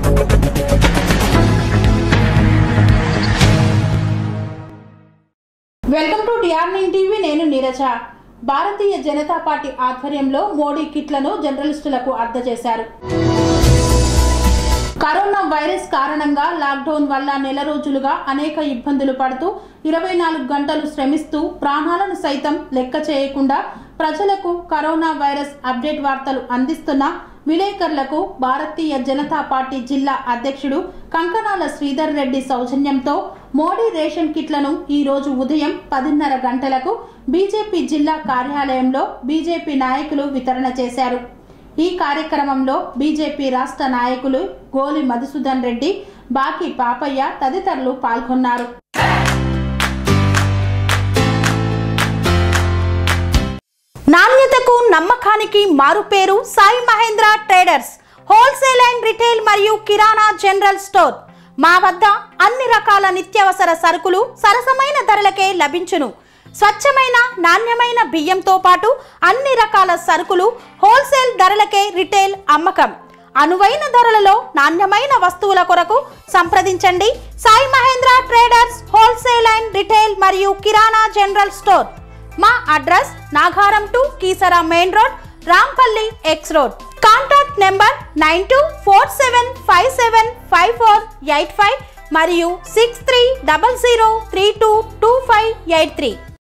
welcome to T R nine TV నేను నీరజ భారతీయ Janata party ఆధ్వర్యంలో మోడీ కిట్లను జర్నలిస్టులకు అందజేశారు కరోనా వైరస్ కారణంగా లాక్డౌన్ వల్ల నెల రోజులుగా అనేక ఇబ్బందులు పడుతూ ఇరవై నాలుగు గంటలు శ్రమిస్తూ ప్రాణాలను సైతం లెక్క చేయకుండా ప్రజలకు కరోనా వైరస్ అప్డేట్ వార్తలు అందిస్తున్న విలేకరులకు భారతీయ జనతా పార్టీ జిల్లా అధ్యక్షుడు కంకనాల శ్రీధర్ రెడ్డి సౌజన్యంతో మోడీ రేషన్ కిట్లను ఈ రోజు ఉదయం పదిన్నర గంటలకు బీజేపీ జిల్లా కార్యాలయంలో బీజేపీ నాయకులు వితరణ చేశారు ఈ కార్యక్రమంలో బీజేపీ రాష్ట్ర నాయకులు గోలి మధుసూదన్ రెడ్డి బాకి పాపయ్య తదితరులు పాల్గొన్నారు నాణ్యతకు నమ్మకానికి మారుపేరు Sai Mahendra traders wholesale and retail మరియు కిరాణా జనరల్ స్టోర్ మా వద్ద అన్ని రకాల నిత్యావసర సరుకులు సరసమైన ధరలకే లభించును స్వచ్ఛమైన నాణ్యమైన బియ్యంతో పాటు అన్ని రకాల సరుకులు హోల్సేల్ ధరలకే రిటైల్ అమ్మకం అనువైన ధరలలో నాణ్యమైన వస్తువుల కొరకు సంప్రదించండి Sai Mahendra traders wholesale and retail మరియు కిరాణా జనరల్ స్టోర్ మా address Nagaram to Keesara main road Rampalli X road contact number nine two four seven five seven five four eight five మరియు six three double zero three two two five eight three